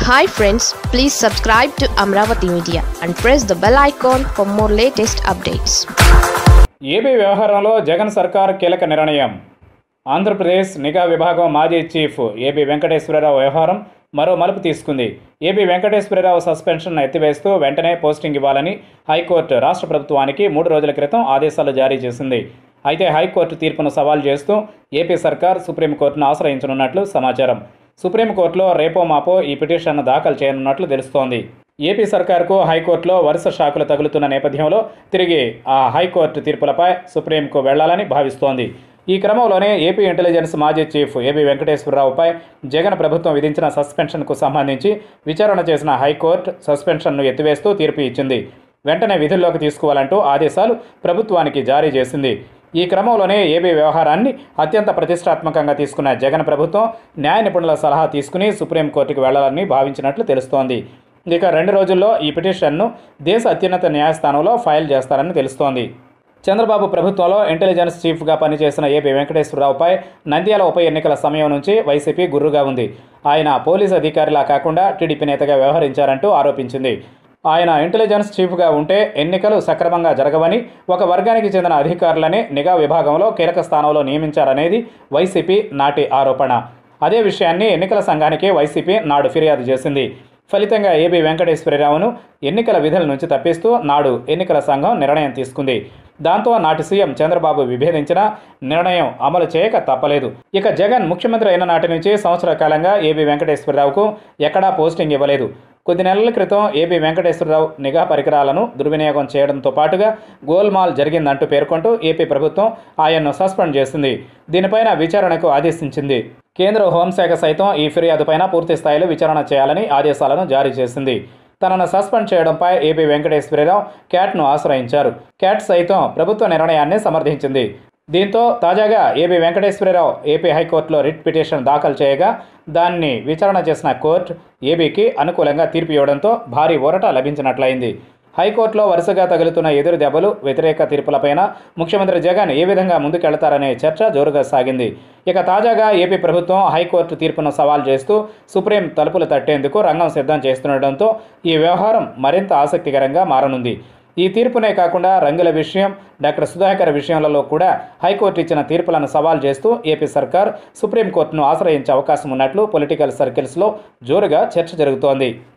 hi friends please subscribe to Amaravati media and press the bell icon for more latest updates AP వ్యవహారంలో జగన్ సర్కార్ కీలక నిర్ణయం ఆంధ్రప్రదేశ్ నిఘా విభాగం మాజీ చీఫ్ ఏపీ వెంకటేశ్వరరావు వ్యవహారం మరో మలుపు తీసుకుంది ఏపీ వెంకటేశ్వరరావు సస్పెన్షన్ ఎత్తివేస్తూ వెంటనే పోస్టింగ్ ఇవ్వాలని హైకోర్టు రాష్ట్ర ప్రభుత్వానికి మూడు రోజుల క్రితం ఆదేశాలు జారీ చేసింది అయితే హైకోర్టు తీర్పును సవాల్ చేస్తూ ఏపీ సర్కార్ సుప్రీంకోర్టును ఆశ్రయించనున్నట్లు సమాచారం సుప్రీంకోర్టులో రేపో మాపో ఈ పిటిషన్ను దాఖలు చేయనున్నట్లు తెలుస్తోంది ఏపీ సర్కార్కు హైకోర్టులో వరుస షాకులు తగులుతున్న నేపథ్యంలో తిరిగి ఆ హైకోర్టు తీర్పులపై సుప్రీంకు వెళ్లాలని భావిస్తోంది ఈ క్రమంలోనే ఏపీ ఇంటెలిజెన్స్ మాజీ చీఫ్ ఏపీ వెంకటేశ్వరరావుపై జగన్ ప్రభుత్వం విధించిన సస్పెన్షన్కు సంబంధించి విచారణ చేసిన హైకోర్టు సస్పెన్షన్ను ఎత్తివేస్తూ తీర్పు ఇచ్చింది వెంటనే విధుల్లోకి తీసుకోవాలంటూ ఆదేశాలు ప్రభుత్వానికి జారీ చేసింది ఈ క్రమంలోనే ఏబీ వ్యవహారాన్ని అత్యంత ప్రతిష్టాత్మకంగా తీసుకున్న జగన్ ప్రభుత్వం న్యాయ నిపుణుల సలహా తీసుకుని సుప్రీంకోర్టుకు వెళ్లాలని భావించినట్లు తెలుస్తోంది ఇక రెండు రోజుల్లో ఈ పిటిషన్ను దేశ అత్యున్నత న్యాయస్థానంలో ఫైల్ చేస్తారని తెలుస్తోంది చంద్రబాబు ప్రభుత్వంలో ఇంటెలిజెన్స్ చీఫ్గా పనిచేసిన ఏపీ వెంకటేశ్వరరావుపై నంద్యాల ఉప ఎన్నికల సమయం నుంచి వైసీపీ గుర్రుగా ఉంది ఆయన పోలీసు అధికారిలా కాకుండా టీడీపీ నేతగా వ్యవహరించారంటూ ఆరోపించింది ఆయన ఇంటెలిజెన్స్ చీఫ్గా ఉంటే ఎన్నికలు సక్రమంగా జరగవని ఒక వర్గానికి చెందిన అధికారులని నిఘా విభాగంలో కీలక స్థానంలో నియమించారనేది వైసీపీ నాటి ఆరోపణ అదే విషయాన్ని ఎన్నికల సంఘానికి వైసీపీ నాడు ఫిర్యాదు చేసింది ఫలితంగా ఏబీ వెంకటేశ్వరరావును ఎన్నికల విధుల నుంచి తప్పిస్తూ నాడు ఎన్నికల సంఘం నిర్ణయం తీసుకుంది దాంతో నాటి సీఎం చంద్రబాబు విభేదించిన నిర్ణయం అమలు చేయక తప్పలేదు ఇక జగన్ ముఖ్యమంత్రి అయిన నాటి నుంచి సంవత్సర కాలంగా ఏబీ వెంకటేశ్వరరావుకు ఎక్కడా పోస్టింగ్ ఇవ్వలేదు కొద్ది నెలల క్రితం ఏపీ వెంకటేశ్వరరావు నిఘా పరికరాలను దుర్వినియోగం చేయడంతో పాటుగా గోల్మాల్ జరిగిందంటూ పేర్కొంటూ ఏపీ ప్రభుత్వం ఆయన్ను సస్పెండ్ చేసింది దీనిపైన విచారణకు ఆదేశించింది కేంద్ర హోంశాఖ సైతం ఈ ఫిర్యాదుపైన పూర్తి స్థాయిలో విచారణ చేయాలని ఆదేశాలను జారీ చేసింది తనను సస్పెండ్ చేయడంపై ఏపీ వెంకటేశ్వరరావు క్యాట్ను ఆశ్రయించారు క్యాట్ సైతం ప్రభుత్వ నిర్ణయాన్ని సమర్థించింది దీంతో తాజాగా ఏపీ వెంకటేశ్వరరావు ఏపీ హైకోర్టులో రిట్ పిటిషన్ దాఖలు చేయగా దాన్ని విచారణ చేసిన కోర్టు ఏపీకి అనుకూలంగా తీర్పు ఇవ్వడంతో భారీ ఊరట లభించినట్లయింది హైకోర్టులో వరుసగా తగులుతున్న ఎదురు దెబ్బలు వ్యతిరేక తీర్పులపైన ముఖ్యమంత్రి జగన్ ఏ విధంగా ముందుకెళ్తారనే చర్చ జోరుగా సాగింది ఇక తాజాగా ఏపీ ప్రభుత్వం హైకోర్టు తీర్పును సవాల్ చేస్తూ సుప్రీం తలుపులు తట్టేందుకు రంగం సిద్ధం చేస్తుండటంతో ఈ వ్యవహారం మరింత ఆసక్తికరంగా మారనుంది ఈ తీర్పునే కాకుండా రంగుల విషయం డాక్టర్ సుధాకర్ విషయంలో కూడా హైకోర్టు ఇచ్చిన తీర్పులను సవాల్ చేస్తూ ఏపీ సర్కార్ సుప్రీంకోర్టును ఆశ్రయించే అవకాశం ఉన్నట్లు పొలిటికల్ సర్కిల్స్లో జోరుగా చర్చ జరుగుతోంది